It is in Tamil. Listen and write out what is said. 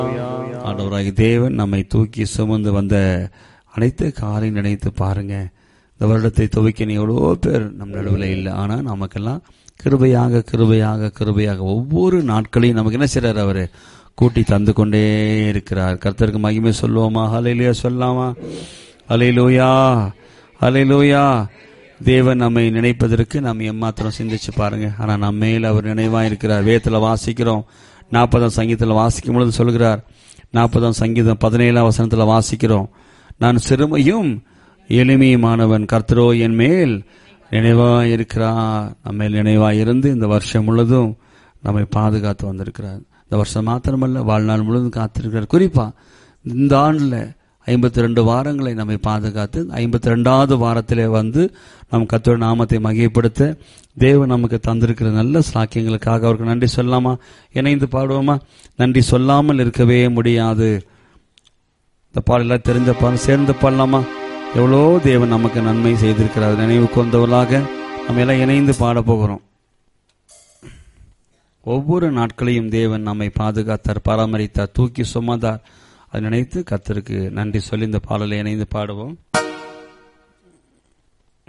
ஆண்டவராகி தேவன் நம்மை தூக்கி சுமந்து வந்த அனைத்து காரையும் நினைத்து பாருங்க இந்த வருடத்தை துவைக்க நீ எவ்வளோ பேர் நம் நடுவில் இல்லை ஆனால் நமக்கெல்லாம் கிருபையாக கிருபையாக கிருபையாக ஒவ்வொரு நாட்களையும் நமக்கு என்ன செய்றார் அவர் கூட்டி தந்து கொண்டே இருக்கிறார் கர்த்தருக்கு மகிமை சொல்லுவோமா ஹலையிலுயா சொல்லாமா ஹலையிலூயா ஹலையிலூயா தேவன் நம்மை நினைப்பதற்கு நாம் எம்மாத்திரம் சிந்திச்சு பாருங்க ஆனா நம்ம மேல் அவர் நினைவா இருக்கிறார் வேதத்துல வாசிக்கிறோம் நாற்பதாம் சங்கீதத்தில் வாசிக்கும் பொழுது சொல்கிறார் நாற்பதாம் சங்கீதம் பதினேழாம் வசனத்துல வாசிக்கிறோம் நான் சிறுமையும் எளிமையுமானவன் கர்த்தரோ என் மேல் நினைவா இருக்கிறார் நம்ம நினைவா இருந்து இந்த வருஷம் முழுதும் நம்மை பாதுகாத்து வந்திருக்கிறார் இந்த வருஷம் மாத்திரமல்ல வாழ்நாள் முழுவதும் காத்திருக்கிறார் குறிப்பா இந்த ஆண்டுல ஐம்பத்தி ரெண்டு வாரங்களை நம்மை பாதுகாத்து ஐம்பத்தி ரெண்டாவது வாரத்திலே வந்து நம் கத்தோட நாமத்தை மகிழ்ப்படுத்த தேவன் நமக்கு தந்திருக்கிற நல்ல சாக்கியங்களுக்காக அவருக்கு நன்றி சொல்லாமா இணைந்து பாடுவோமா நன்றி சொல்லாமல் இருக்கவே முடியாது இந்த பாடலாம் தெரிஞ்ச பாடம் சேர்ந்து பாடலாமா எவ்வளோ தேவன் நமக்கு நன்மை செய்திருக்கிறார் நினைவு கொண்டவர்களாக நம்ம எல்லாம் இணைந்து பாட போகிறோம் ஒவ்வொரு நாட்களையும் தேவன் நம்மை பாதுகாத்தார் பராமரித்தார் தூக்கி சுமந்தார் அதை நினைத்து கத்தருக்கு நன்றி சொல்லி இந்த பாடலை இணைந்து பாடுவோம்